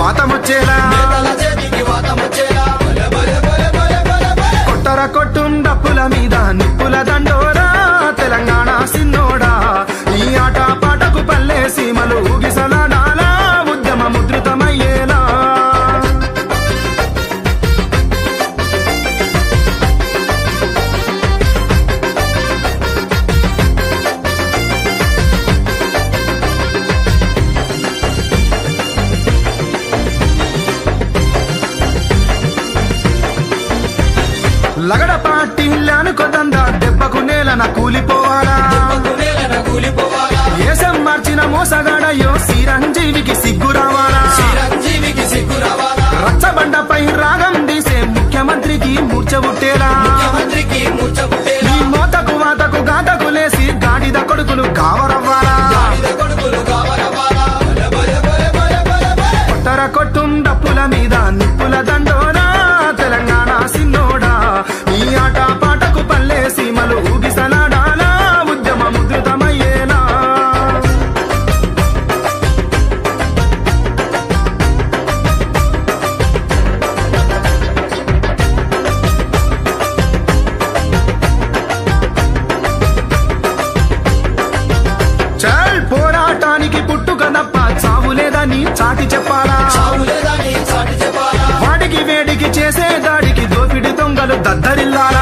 వాతమొచ్చేలా నేతల చేతికి వాతమొచ్చేలా బలె బలె బలె బలె బలె బలె కొట్టర కొట్టుం డప్పుల మీద నిప్పుల దండోరా తెలంగాణ సిన్నోడా ఈ ఆట పాటకు పల్లె సీమలు ఊగిసలాడాలా ఉద్యమ ముద్రితమయ్యేలా లగడ పాటిల్లాను కొదందా దెబ్బకు నేలన కూలిపోవాలా నేలన కూలిపోవాలా ఏసం మార్చిన మోసగాడయ్యో శ్రీరంజీవికి సిగ్గు రావాలా చిరంజీవికి సిగ్గు రావాలా రచ్చబండపై రాగం తీసే ముఖ్యమంత్రికి మూర్చబుట్టేలా ముఖ్యమంత్రికి ముచ్చబుట్టేలా ఈ మోతకు వాతకు గాతకు లేసి గాడిద కొడుకులు కావరవ్వాలా గాడిద కొడుకులు కావరవాలా బలె బలె బలె బలె బలె బలె కొట్టర కొట్టుం డప్పుల మీద నిప్పుల దండోరా తెలంగాణ సిన్నోడా ఈ ఆట పాటకు పల్లె సీమలు ఊగిసలాడాలా ఉద్యమ ముద్రితమయ్యేలా చల్ పోరాటానికి పుట్టుక తప్ప చావు లేదని చాటి చెప్పాలా చావు లేదని చాటి చెప్పాలా వాడికి వేడికి చేసే దాడికి దోపిడి దొంగలు దద్దరిల్లాలా